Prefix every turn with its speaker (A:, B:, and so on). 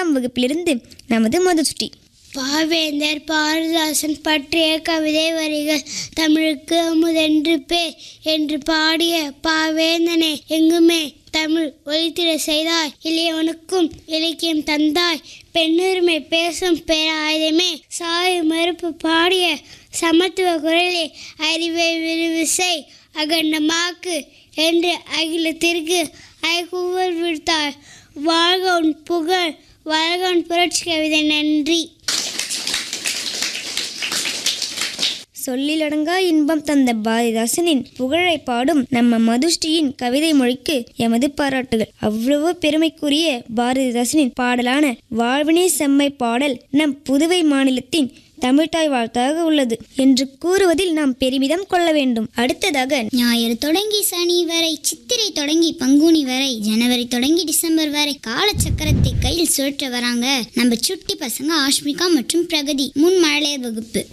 A: ஐந்தாம் வகுப்பிலிருந்து நமது மதுஸ்ரீ
B: பாவேந்தர் பாரதிதாசன் பற்றிய கவிதை வரிகள் தமிழுக்கு அமுதென்று பேர் என்று பாடிய பாவேந்தனே எங்குமே தமிழ் ஒலித்திட செய்தாய் இளையவனுக்கும் இலக்கியம் தந்தாய் பெண்ணுரிமை பேசும் பேராயுதமே சாய் மறுப்பு பாடிய சமத்துவ குரலே அறிவை விரிவு செய் அகண்டமாக்கு என்று அகிலத்திற்கு ஐகூவல் விடுத்தாய் வாழ்க உன் புகழ் வாழ்க உன் புரட்சி கவிதை நன்றி
A: சொல்லிலடங்கா இன்பம் தந்த பாரதிதாசனின் புகழை பாடும் நம்ம மதுஸ்ரீயின் கவிதை மொழிக்கு எமது பாராட்டுகள் அவ்வளவு பெருமைக்குரிய பாரதிதாசனின் பாடலான வாழ்வினே செம்மை பாடல் நம் புதுவை மாநிலத்தின் தமிழ்தாய் வாழ்த்தாக உள்ளது என்று கூறுவதில் நாம் பெருமிதம் கொள்ள வேண்டும் அடுத்ததாக
C: ஞாயிறு தொடங்கி சனி வரை சித்திரை தொடங்கி பங்குனி வரை ஜனவரி தொடங்கி டிசம்பர் வரை காலச்சக்கரத்தை கையில் சுழற்ற வராங்க நம்ம சுட்டி பசங்க ஆஷ்மிகா மற்றும் பிரகதி முன் மழலையர் வகுப்பு